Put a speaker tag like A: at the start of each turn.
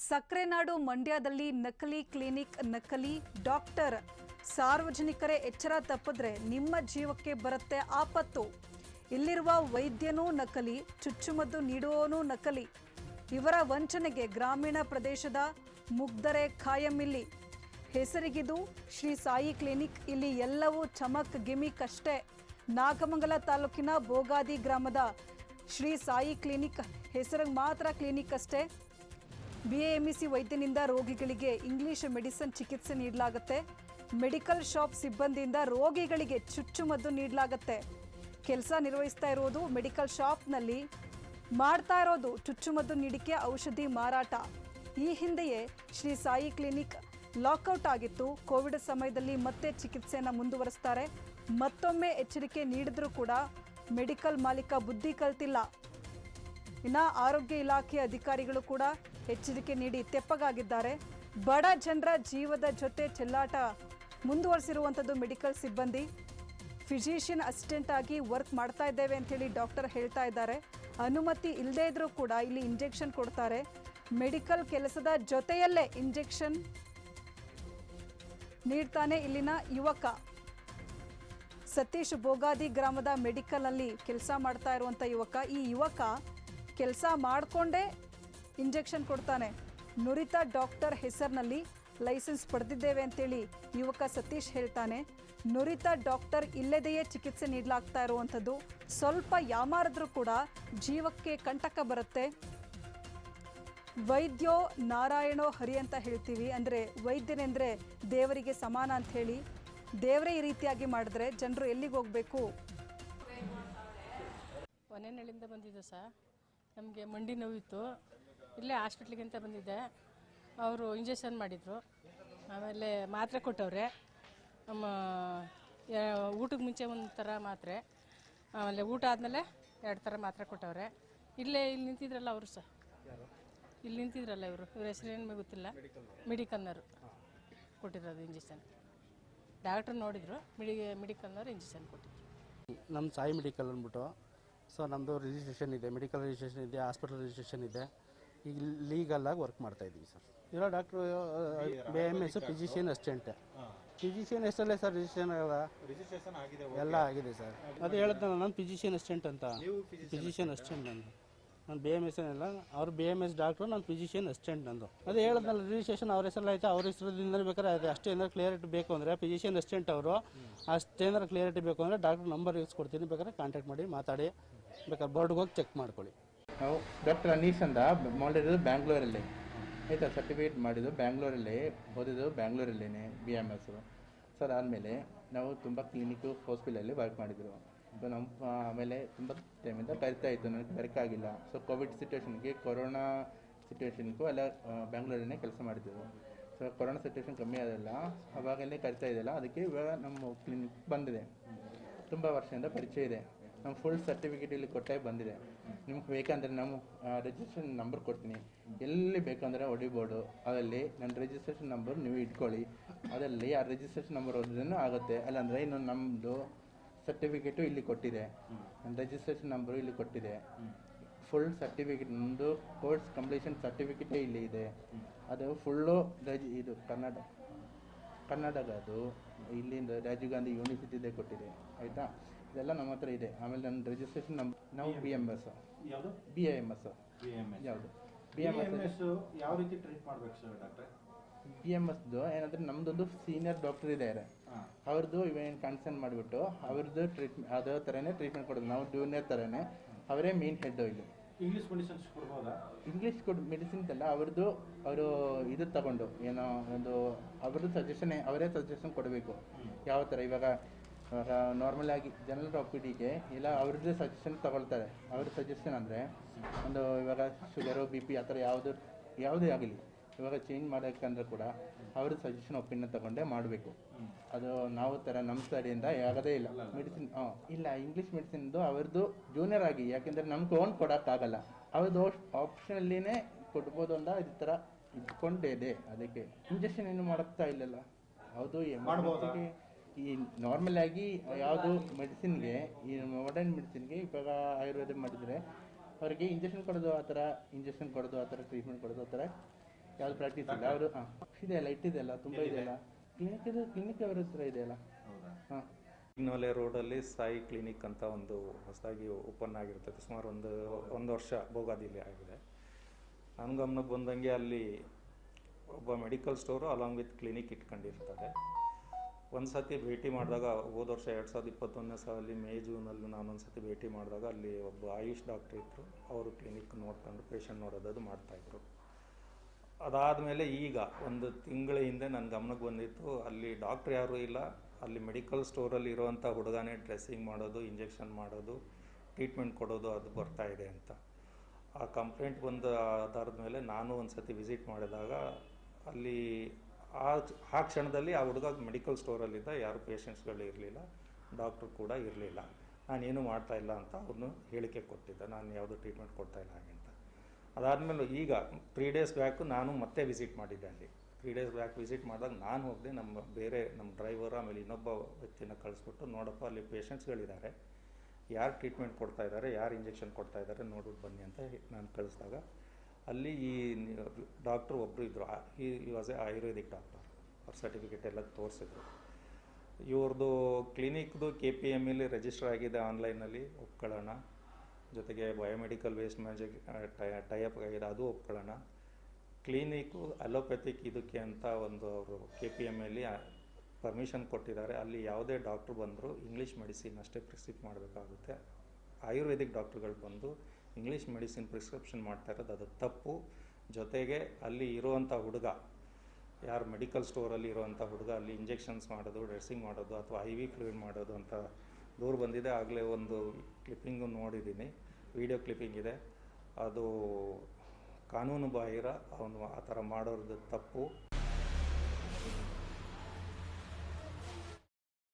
A: ಸಕ್ರೆನಾಡು ಮಂಡ್ಯದಲ್ಲಿ ನಕಲಿ ಕ್ಲಿನಿಕ್ ನಕಲಿ ಡಾಕ್ಟರ್ ಸಾರ್ವಜನಿಕರೇ ಎಚ್ಚರ ತಪ್ಪಿದ್ರೆ ನಿಮ್ಮ ಜೀವಕ್ಕೆ ಬರುತ್ತೆ ಆಪತ್ತು ಇಲ್ಲಿರುವ ವೈದ್ಯನೂ ನಕಲಿ ಚುಚ್ಚುಮದ್ದು ನೀಡುವವನೂ ನಕಲಿ ಇವರ ವಂಚನೆಗೆ ಗ್ರಾಮೀಣ ಪ್ರದೇಶದ ಮುಗ್ಧರೆ ಖಾಯಂ ಇಲ್ಲಿ ಹೆಸರಿಗಿದು ಶ್ರೀ ಸಾಯಿ ಕ್ಲಿನಿಕ್ ಇಲ್ಲಿ ಎಲ್ಲವೂ ಚಮಕ್ ಗಿಮಿಕ್ ಅಷ್ಟೇ ನಾಗಮಂಗಲ ತಾಲೂಕಿನ ಬೋಗಾದಿ ಗ್ರಾಮದ ಶ್ರೀ ಸಾಯಿ ಕ್ಲಿನಿಕ್ ಹೆಸರಿಗೆ ಮಾತ್ರ ಕ್ಲಿನಿಕ್ ಅಷ್ಟೇ ಬಿಎಎಂಇಸಿ ವೈದ್ಯನಿಂದ ರೋಗಿಗಳಿಗೆ ಇಂಗ್ಲಿಷ್ ಮೆಡಿಸಿನ್ ಚಿಕಿತ್ಸೆ ನೀಡಲಾಗುತ್ತೆ ಮೆಡಿಕಲ್ ಶಾಪ್ ಸಿಬ್ಬಂದಿಯಿಂದ ರೋಗಿಗಳಿಗೆ ಚುಚ್ಚುಮದ್ದು ನೀಡಲಾಗುತ್ತೆ ಕೆಲಸ ನಿರ್ವಹಿಸ್ತಾ ಇರೋದು ಮೆಡಿಕಲ್ ಶಾಪ್ನಲ್ಲಿ ಮಾಡ್ತಾ ಇರೋದು ಚುಚ್ಚುಮದ್ದು ನೀಡಿಕೆ ಔಷಧಿ ಮಾರಾಟ ಈ ಹಿಂದೆಯೇ ಶ್ರೀ ಸಾಯಿ ಕ್ಲಿನಿಕ್ ಲಾಕ್ಔಟ್ ಆಗಿತ್ತು ಕೋವಿಡ್ ಸಮಯದಲ್ಲಿ ಮತ್ತೆ ಚಿಕಿತ್ಸೆಯನ್ನು ಮುಂದುವರಿಸ್ತಾರೆ ಮತ್ತೊಮ್ಮೆ ಎಚ್ಚರಿಕೆ ನೀಡಿದ್ರೂ ಕೂಡ ಮೆಡಿಕಲ್ ಮಾಲೀಕ ಬುದ್ಧಿ ಕಲ್ತಿಲ್ಲ ಇನ್ನ ಆರೋಗ್ಯ ಇಲಾಖೆ ಅಧಿಕಾರಿಗಳು ಕೂಡ ಎಚ್ಚರಿಕೆ ನೀಡಿ ತೆಪ್ಪಗಾಗಿದ್ದಾರೆ ಬಡ ಜನರ ಜೀವದ ಜೊತೆ ಚೆಲ್ಲಾಟ ಮುಂದುವರಿಸಿರುವಂಥದ್ದು ಮೆಡಿಕಲ್ ಸಿಬ್ಬಂದಿ ಫಿಸಿಷಿಯನ್ ಅಸಿಸ್ಟೆಂಟ್ ಆಗಿ ವರ್ಕ್ ಮಾಡ್ತಾ ಇದ್ದೇವೆ ಅಂತೇಳಿ ಡಾಕ್ಟರ್ ಹೇಳ್ತಾ ಇದ್ದಾರೆ ಅನುಮತಿ ಇಲ್ಲದೇ ಇದ್ರೂ ಕೂಡ ಇಲ್ಲಿ ಇಂಜೆಕ್ಷನ್ ಕೊಡ್ತಾರೆ ಮೆಡಿಕಲ್ ಕೆಲಸದ ಜೊತೆಯಲ್ಲೇ ಇಂಜೆಕ್ಷನ್ ನೀಡ್ತಾನೆ ಇಲ್ಲಿನ ಯುವಕ ಸತೀಶ್ ಬೋಗಾದಿ ಗ್ರಾಮದ ಮೆಡಿಕಲ್ನಲ್ಲಿ ಕೆಲಸ ಮಾಡ್ತಾ ಇರುವಂಥ ಯುವಕ ಈ ಯುವಕ ಕೆಲಸ ಮಾಡಿಕೊಂಡೇ ಇಂಜೆಕ್ಷನ್ ಕೊಡ್ತಾನೆ ನುರಿತ ಡಾಕ್ಟರ್ ಹೆಸರಿನಲ್ಲಿ ಲೈಸೆನ್ಸ್ ಪಡೆದಿದ್ದೇವೆ ಅಂತೇಳಿ ಯುವಕ ಸತೀಶ್ ಹೇಳ್ತಾನೆ ನುರಿತ ಡಾಕ್ಟರ್ ಇಲ್ಲದೆಯೇ ಚಿಕಿತ್ಸೆ ನೀಡಲಾಗ್ತಾ ಇರುವಂಥದ್ದು ಸ್ವಲ್ಪ ಯಾಮಾರಿದ್ರೂ ಕೂಡ ಜೀವಕ್ಕೆ ಕಂಟಕ ಬರುತ್ತೆ ವೈದ್ಯೋ ನಾರಾಯಣೋ ಹರಿ ಅಂತ ಹೇಳ್ತೀವಿ ಅಂದರೆ ವೈದ್ಯನೆಂದರೆ ದೇವರಿಗೆ ಸಮಾನ ಅಂತ ಹೇಳಿ ದೇವರೇ ಈ ರೀತಿಯಾಗಿ ಮಾಡಿದ್ರೆ ಜನರು ಎಲ್ಲಿಗೆ ಹೋಗಬೇಕು
B: ಹೊನೆನಳ್ಳಿಂದ ಬಂದಿದ್ದು ಸರ್ ನಮಗೆ ಮಂಡಿ ನೋವಿತ್ತು ಇಲ್ಲೇ ಹಾಸ್ಪಿಟ್ಲಿಗೆ ಅಂತ ಬಂದಿದ್ದೆ ಅವರು ಇಂಜೆಕ್ಷನ್ ಮಾಡಿದರು ಆಮೇಲೆ ಮಾತ್ರೆ ಕೊಟ್ಟವ್ರೆ ನಮ್ಮ ಯಾ- ಊಟಕ್ಕೆ ಮುಂಚೆ ಒಂದು ಥರ ಮಾತ್ರೆ ಆಮೇಲೆ ಊಟ ಆದಮೇಲೆ ಎರಡು ಥರ ಮಾತ್ರೆ ಕೊಟ್ಟವ್ರೆ ಇಲ್ಲೇ ಇಲ್ಲಿ ನಿಂತಿದ್ರಲ್ಲ ಅವರು ಸರ್ ಇಲ್ಲಿ ನಿಂತಿದ್ರಲ್ಲ ಇವರು ಇವ್ರ ಹೆಸರೇನು ಗೊತ್ತಿಲ್ಲ ಮೆಡಿಕಲ್ನವರು ಕೊಟ್ಟಿರೋದು ಇಂಜೆಕ್ಷನ್ ಡಾಕ್ಟ್ರ್ ನೋಡಿದರು ಮೆಡಿ ಮೆಡಿಕಲ್ನವ್ರು ಇಂಜೆಕ್ಷನ್ ಕೊಟ್ಟಿದ್ರು
C: ನಮ್ಮ ಸಾಯಿ ಮೆಡಿಕಲ್ ಅಂದ್ಬಿಟ್ಟು ಸೊ ನಮ್ಮದು ರಿಜಿಸ್ಟ್ರೇಷನ್ ಇದೆ ಮೆಡಿಕಲ್ ರಿಜಿಸ್ಟ್ರೇಷನ್ ಇದೆ ಹಾಸ್ಪಿಟಲ್ ರಿಜಿಸ್ಟ್ರೇಷನ್ ಇದೆ ಈಗ ಲೀಗಲಾಗಿ ವರ್ಕ್ ಮಾಡ್ತಾ ಇದ್ದೀವಿ ಸರ್ ಇರೋ doctor B M S physician assistant physician ಎಷ್ಟಲ್ಲೇ ಸರ್ ರಿಜಿಸ್ಟ್ರೇಷನ್ ಆಗಲ್ಲ
D: ರಿಜಿಸ್ಟ್ರೇಷನ್ ಆಗಿದೆ
C: ಎಲ್ಲ ಆಗಿದೆ ಸರ್ ಅದು ಹೇಳಿದ್ನಲ್ಲ ನಾನು ಫಿಸಿಷಿಯನ್ ಅಸಿಸ್ಟೆಂಟ್ ಅಂತ ಫಿಸಿಷಿಯನ್ ಅಸಿಸ್ಟೆಂಟ್ ನಾನು ನಾನು ಬಿ ಎಮ್ ಎಸ್ ಏನಿಲ್ಲ ಅವ್ರು ಬಿ ಎಮ್ ಎಸ್ ಡಾಕ್ಟ್ರು ನಾನು ಫಿಸಿಷಿಯನ್ ಅಸಿಸ್ಟೆಂಟ್ ನಂದು ಅದೇ ಹೇಳಿದ್ನಲ್ಲ ರಿಜಿಸ್ಟ್ರೇಷನ್ ಅವ್ರ ಹೆಸರಲ್ಲಿ ಆಯ್ತು ಅವ್ರ ಹೆಸರಿಂದ ಬೇಕಾದ್ರೆ ಅದೇ ಅಷ್ಟೇ ಏನಾದ್ರು ಕ್ಲಿಯರಿಟಿ ಬೇಕು ಅಂದರೆ ಫಿಸಿಷಿಯನ್ ಅಸಿಸ್ಟೆಂಟ್ ಅವರು ಅಷ್ಟೇನಾದ್ರು ಕ್ಲಿಯರಿಟಿ ಬೇಕು ಅಂದರೆ ಡಾಕ್ಟರ್ ನಂಬರ್ ಯೂಸ್ ಕೊಡ್ತೀನಿ ಬೇಕಾದ್ರೆ ಕಾಂಟ್ಯಾಕ್ಟ್ ಮಾಡಿ ಮಾತಾಡಿ ಬೇಕಾದ್ರೆ ಬೋರ್ಡ್ಗೆ ಹೋಗಿ ಚೆಕ್ ಮಾಡ್ಕೊಳ್ಳಿ
E: ನಾವು ಡಾಕ್ಟರ್ ಅನೀಶ್ ಅಂತ ಮಾಡಿರೋದು ಬ್ಯಾಂಗ್ಳೂರಲ್ಲಿ ಆಯಿತಾ ಸರ್ಟಿಫಿಕೇಟ್ ಮಾಡಿದ್ದು ಬ್ಯಾಂಗ್ಳೂರಲ್ಲಿ ಓದಿದ್ದು ಬ್ಯಾಂಗ್ಳೂರಲ್ಲೇ ಬಿ ಎಮ್ ಎಸ್ ಸರ್ ಆದಮೇಲೆ ನಾವು ತುಂಬ ಕ್ಲಿನಿಕ್ಕು ಹಾಸ್ಪಿಟಲಲ್ಲಿ ವರ್ಕ್ ಮಾಡಿದ್ರು ಸೊ ನಮ್ಮ ಆಮೇಲೆ ತುಂಬ ಟೈಮಿಂದ ಕರಿತಾ ಇತ್ತು ನನಗೆ ಬರೋಕ್ಕಾಗಿಲ್ಲ ಸೊ ಕೋವಿಡ್ ಸಿಚುವೇಶನ್ಗೆ ಕೊರೋನಾ ಸಿಚುವೇಶನ್ಗೂ ಎಲ್ಲ ಬ್ಯಾಂಗ್ಳೂರಲ್ಲೇ ಕೆಲಸ ಮಾಡಿದ್ದೆವು ಸೊ ಕೊರೋನಾ ಸಿಚುವೇಶನ್ ಕಮ್ಮಿ ಆದಲ್ಲ ಅವಾಗಲೇ ಕರಿತಾ ಇದೆಯಲ್ಲ ಅದಕ್ಕೆ ಇವಾಗ ನಮ್ಮ ಕ್ಲಿನಿಕ್ ಬಂದಿದೆ ತುಂಬ ವರ್ಷದಿಂದ ಪರಿಚಯ ಇದೆ ನಮ್ಮ ಫುಲ್ ಸರ್ಟಿಫಿಕೇಟ್ ಇಲ್ಲಿ ಕೊಟ್ಟೆ ಬಂದಿದೆ ನಿಮ್ಗೆ ಬೇಕಂದ್ರೆ ನಮ್ಮ ರಿಜಿಸ್ಟ್ರೇಷನ್ ನಂಬರ್ ಕೊಡ್ತೀನಿ ಎಲ್ಲಿ ಬೇಕಂದ್ರೆ ಹೊಡಿಬೋದು ಅದರಲ್ಲಿ ನನ್ನ ರಿಜಿಸ್ಟ್ರೇಷನ್ ನಂಬರ್ ನೀವು ಇಟ್ಕೊಳ್ಳಿ ಅದರಲ್ಲಿ ಆ ರಿಜಿಸ್ಟ್ರೇಷನ್ ನಂಬರ್ ಓದಿದ್ರೂ ಆಗುತ್ತೆ ಅಲ್ಲಾಂದರೆ ಇನ್ನು ನಮ್ಮದು ಸರ್ಟಿಫಿಕೇಟು ಇಲ್ಲಿ ಕೊಟ್ಟಿದೆ ನನ್ನ ರಿಜಿಸ್ಟ್ರೇಷನ್ ನಂಬರು ಇಲ್ಲಿ ಕೊಟ್ಟಿದೆ ಫುಲ್ ಸರ್ಟಿಫಿಕೇಟ್ ನಮ್ಮದು ಕೋರ್ಸ್ ಕಂಪ್ಲೀಷನ್ ಸರ್ಟಿಫಿಕೇಟೇ ಇಲ್ಲಿ ಇದೆ ಅದು ಫುಲ್ಲು ರಜಿ ಇದು ಕನ್ನಡ ಕರ್ನಾಟಕ ಅದು ಇಲ್ಲಿಂದ ರಾಜೀವ್ ಗಾಂಧಿ ಯೂನಿವರ್ಸಿಟಿದೆ ಕೊಟ್ಟಿದೆ ಆಯಿತಾ ಇದೆಲ್ಲ ನಮ್ಮ ಹತ್ರ ಇದೆ ಆಮೇಲೆ ನನ್ನ ರಿಜಿಸ್ಟ್ರೇಷನ್ ನಮ್ ನಾವು ಬಿ ಎಮ್ ಎಸ್
D: ಯಾವುದು
E: B I M S
D: B M S
E: ಯಾವುದು
D: ಬಿ ಎಮ್ ಎಸ್ ಯಾವ ರೀತಿ ಟ್ರೀಟ್ ಮಾಡ್ಬೇಕು ಸರ್ ಡಾಕ್ಟ್ರೆ
E: ಬಿ ಎಮ್ ಎಸ್ದು ಏನಂದ್ರೆ ನಮ್ದೊಂದು ಸೀನಿಯರ್ ಡಾಕ್ಟರ್ ಇದ್ದಾರೆ ಅವ್ರದ್ದು ಇವೇನು ಕನ್ಸರ್ನ್ ಮಾಡಿಬಿಟ್ಟು ಅವ್ರದ್ದು ಟ್ರೀಟ್ಮೆಂಟ್ ಅದೇ ಥರನೇ ಟ್ರೀಟ್ಮೆಂಟ್ ಕೊಡೋದು ನಾವು ಜೂನಿಯರ್ ಥರನೇ ಅವರೇ ಮೇನ್ ಹೆಡ್ ಇಲ್ಲಿ
D: ಇಂಗ್ಲಿಷ್ ಮೆಡಿಸಿನ್ಸ್ ಕೊಡ್ಬೋದಾ
E: ಇಂಗ್ಲೀಷ್ ಕೊಡ್ ಮೆಡಿಸಿನ್ಸ್ ಎಲ್ಲ ಅವ್ರದ್ದು ಅವರು ಇದು ತಗೊಂಡು ಏನೋ ಒಂದು ಅವ್ರದ್ದು ಸಜೆಷನ್ ಅವರೇ ಸಜೆಷನ್ ಕೊಡಬೇಕು ಯಾವ ಥರ ಇವಾಗ ನಾರ್ಮಲ್ ಆಗಿ ಜನರಲ್ ಡಿಗೆ ಇಲ್ಲ ಅವ್ರದ್ದೇ ಸಜೆಷನ್ ತಗೊಳ್ತಾರೆ ಅವ್ರ ಸಜೆಷನ್ ಅಂದರೆ ಒಂದು ಇವಾಗ ಶುಗರು ಬಿ ಪಿ ಆ ಥರ ಯಾವುದು ಯಾವುದೇ ಆಗಲಿ ಇವಾಗ ಚೇಂಜ್ ಮಾಡೋಕ್ಕಂದ್ರೆ ಕೂಡ ಅವ್ರದ್ದು ಸಜೆಷನ್ ಒಪಿನಿಯನ್ ತಗೊಂಡೇ ಮಾಡಬೇಕು ಅದು ನಾವು ಥರ ನಮ್ಮ ಸೈಡಿಂದ ಯಾವುದೇ ಇಲ್ಲ ಮೆಡಿಸಿನ್ ಹಾಂ ಇಲ್ಲ ಇಂಗ್ಲೀಷ್ ಮೆಡಿಸಿನ್ದು ಅವ್ರದ್ದು ಜೂನಿಯರ್ ಆಗಿ ಯಾಕೆಂದರೆ ನಮ್ಗೆ ಓನ್ ಕೊಡೋಕ್ಕಾಗಲ್ಲ ಅವ್ರದ್ದು ಆಪ್ಷನಲ್ಲಿನೇ ಕೊಡ್ಬೋದು ಅಂತ ಈ ಥರ ಇಟ್ಕೊಂಡಿದೆ ಅದಕ್ಕೆ ಇಂಜೆಕ್ಷನ್ ಏನು ಮಾಡುತ್ತಾ ಇಲ್ಲಲ್ಲ ಹೌದು ಎಮರ್ಜೆನ್ಸಿಗೆ ಈ ನಾರ್ಮಲ್ ಆಗಿ ಯಾವುದು ಮೆಡಿಸಿನ್ಗೆ ಈ ಮಾಡರ್ನ್ ಮೆಡಿಸಿನ್ಗೆ ಇವಾಗ ಆಯುರ್ವೇದ ಮಾಡಿದರೆ ಅವರಿಗೆ ಇಂಜೆಕ್ಷನ್ ಕೊಡೋದು ಆ ಥರ ಇಂಜೆಕ್ಷನ್ ಕೊಡೋದು ಆ ಥರ ಟ್ರೀಟ್ಮೆಂಟ್ ಕೊಡೋದು ಆ ಥರ ಯಾವ್ದು ಪ್ರಾಕ್ಟೀಸ್ ಇಲ್ಲ ಅವರು ಹಾಂ ಇದೆಯಲ್ಲ ಇಟ್ಟಿದೆಯಲ್ಲ ತುಂಬ ಇದೆಯಲ್ಲ ಕ್ಲಿನಿಕ್ ಇದು ಕ್ಲಿನಿಕ್ ಅವ್ರ ಹತ್ರ ಇದೆಯಲ್ಲ
D: ಹೌದಾ
E: ಹಾಂ
F: ಇಗ್ನೋಲೆ ರೋಡಲ್ಲಿ ಸಾಯಿ ಕ್ಲಿನಿಕ್ ಅಂತ ಒಂದು ಹೊಸದಾಗಿ ಓಪನ್ ಆಗಿರ್ತದೆ ಸುಮಾರು ಒಂದು ಒಂದು ವರ್ಷ ಭೋಗಾದಿಲಿ ಆಗಿದೆ ನನ್ನ ಗಮನಕ್ಕೆ ಬಂದಂಗೆ ಅಲ್ಲಿ ಒಬ್ಬ medical store along with clinic ಇಟ್ಕೊಂಡಿರ್ತಾರೆ ಒಂದು ಸತಿ ಭೇಟಿ ಮಾಡಿದಾಗ ಹೋದ ವರ್ಷ ಎರಡು ಸಾವಿರದ ಇಪ್ಪತ್ತೊಂದನೇ ಸಾಲಲ್ಲಿ ಮೇ ಜೂನಲ್ಲಿ ನಾನೊಂದು ಸತಿ ಭೇಟಿ ಮಾಡಿದಾಗ ಅಲ್ಲಿ ಒಬ್ಬ ಆಯುಷ್ ಡಾಕ್ಟ್ರ್ ಇದ್ದರು ಅವರು ಕ್ಲಿನಿಕ್ ನೋಡ್ಕೊಂಡು ಪೇಷಂಟ್ ನೋಡೋದು ಮಾಡ್ತಾಯಿದ್ರು ಅದಾದಮೇಲೆ ಈಗ ಒಂದು ತಿಂಗಳ ಹಿಂದೆ ನನ್ನ ಗಮನಕ್ಕೆ ಬಂದಿತ್ತು ಅಲ್ಲಿ ಡಾಕ್ಟ್ರ್ ಯಾರೂ ಇಲ್ಲ ಅಲ್ಲಿ ಮೆಡಿಕಲ್ ಸ್ಟೋರಲ್ಲಿ ಇರುವಂಥ ಹುಡುಗನೇ ಡ್ರೆಸ್ಸಿಂಗ್ ಮಾಡೋದು ಇಂಜೆಕ್ಷನ್ ಮಾಡೋದು ಟ್ರೀಟ್ಮೆಂಟ್ ಕೊಡೋದು ಅದು ಬರ್ತಾ ಇದೆ ಅಂತ ಆ ಕಂಪ್ಲೇಂಟ್ ಬಂದ ಆಧಾರದ ಮೇಲೆ ನಾನು ಒಂದು ಸತಿ ವಿಸಿಟ್ ಮಾಡಿದಾಗ ಅಲ್ಲಿ ಆ ಆ ಕ್ಷಣದಲ್ಲಿ ಆ ಹುಡುಗ ಮೆಡಿಕಲ್ ಸ್ಟೋರಲ್ಲಿದ್ದ ಯಾರು ಪೇಷಂಟ್ಸ್ಗಳು ಇರಲಿಲ್ಲ ಡಾಕ್ಟ್ರು ಕೂಡ ಇರಲಿಲ್ಲ ನಾನೇನು ಮಾಡ್ತಾ ಇಲ್ಲ ಅಂತ ಅವನು ಹೇಳಿಕೆ ಕೊಟ್ಟಿದ್ದೆ ನಾನು ಯಾವುದೂ ಟ್ರೀಟ್ಮೆಂಟ್ ಕೊಡ್ತಾ ಇಲ್ಲ ಹಾಗೆ ಅಂತ ಅದಾದಮೇಲೆ ಈಗ ತ್ರೀ ಡೇಸ್ ಬ್ಯಾಕು ನಾನು ಮತ್ತೆ ವಿಸಿಟ್ ಮಾಡಿದ್ದೆ ಅಲ್ಲಿ ತ್ರೀ ಡೇಸ್ ಬ್ಯಾಕ್ ವಿಸಿಟ್ ಮಾಡಿದಾಗ ನಾನು ಹೋಗದೆ ನಮ್ಮ ಬೇರೆ ನಮ್ಮ ಡ್ರೈವರ್ ಆಮೇಲೆ ಇನ್ನೊಬ್ಬ ವ್ಯಕ್ತಿನ ಕಳಿಸ್ಬಿಟ್ಟು ನೋಡಪ್ಪ ಅಲ್ಲಿ ಪೇಷಂಟ್ಸ್ಗಳಿದ್ದಾರೆ ಯಾರು ಟ್ರೀಟ್ಮೆಂಟ್ ಕೊಡ್ತಾ ಇದ್ದಾರೆ ಯಾರು ಇಂಜೆಕ್ಷನ್ ಕೊಡ್ತಾ ಇದ್ದಾರೆ ನೋಡ್ಬಿಟ್ಟು ಬನ್ನಿ ಅಂತ ನಾನು ಕಳಿಸಿದಾಗ ಅಲ್ಲಿ ಈ ಡಾಕ್ಟ್ರು ಒಬ್ಬರು ಇದ್ದರು ಈ ವಾಸ್ ಎ ಆಯುರ್ವೇದಿಕ್ ಡಾಕ್ಟರ್ ಅವ್ರ ಸರ್ಟಿಫಿಕೇಟ್ ಎಲ್ಲ ತೋರಿಸಿದ್ರು ಇವ್ರದ್ದು ಕ್ಲಿನಿಕ್ದು ಕೆ ಪಿ ಎಮ್ ಇಲ್ಲಿ ರಿಜಿಸ್ಟರ್ ಆಗಿದೆ ಆನ್ಲೈನಲ್ಲಿ ಒಪ್ಕೊಳ್ಳೋಣ ಜೊತೆಗೆ ಬಯೋಮೆಡಿಕಲ್ ವೇಸ್ಟ್ ಮ್ಯಾನೇಜ್ ಟೈಅಪ್ ಆಗಿದೆ ಅದು ಒಪ್ಕೊಳ್ಳೋಣ ಕ್ಲಿನಿಕ್ಕು ಅಲೋಪ್ಯಾಥಿಕ್ ಇದಕ್ಕೆ ಅಂತ ಒಂದು ಅವರು ಕೆ ಪಿ ಎಮ್ ಅಲ್ಲಿ ಪರ್ಮಿಷನ್ ಕೊಟ್ಟಿದ್ದಾರೆ ಅಲ್ಲಿ ಯಾವುದೇ ಡಾಕ್ಟ್ರು ಬಂದರೂ ಇಂಗ್ಲೀಷ್ ಮೆಡಿಸಿನ್ ಅಷ್ಟೇ ಪ್ರಿಸ್ಕ್ರಿಪ್ ಮಾಡಬೇಕಾಗುತ್ತೆ ಆಯುರ್ವೇದಿಕ್ ಡಾಕ್ಟ್ರುಗಳು ಬಂದು ಇಂಗ್ಲೀಷ್ ಮೆಡಿಸಿನ್ ಪ್ರಿಸ್ಕ್ರಿಪ್ಷನ್ ಮಾಡ್ತಾ ಇರೋದು ಅದು ತಪ್ಪು ಜೊತೆಗೆ ಅಲ್ಲಿ ಇರುವಂಥ ಹುಡುಗ ಯಾರು ಮೆಡಿಕಲ್ ಸ್ಟೋರಲ್ಲಿ ಇರುವಂಥ ಹುಡುಗ ಅಲ್ಲಿ ಇಂಜೆಕ್ಷನ್ಸ್ ಮಾಡೋದು ಡ್ರೆಸ್ಸಿಂಗ್ ಮಾಡೋದು ಅಥವಾ ಐ ವಿ ಫ್ಲೂಯಿಡ್ ಮಾಡೋದು ಅಂತ ದೂರ ಬಂದಿದೆ ಆಗಲೇ ಒಂದು ಕ್ಲಿಪ್ಪಿಂಗು ನೋಡಿದ್ದೀನಿ ವಿಡಿಯೋ ಕ್ಲಿಪ್ಪಿಂಗ್ ಇದೆ ಅದು ಕಾನೂನು ಬಾಹಿರ ಅವನು ಆ ಥರ ಮಾಡೋದು ತಪ್ಪು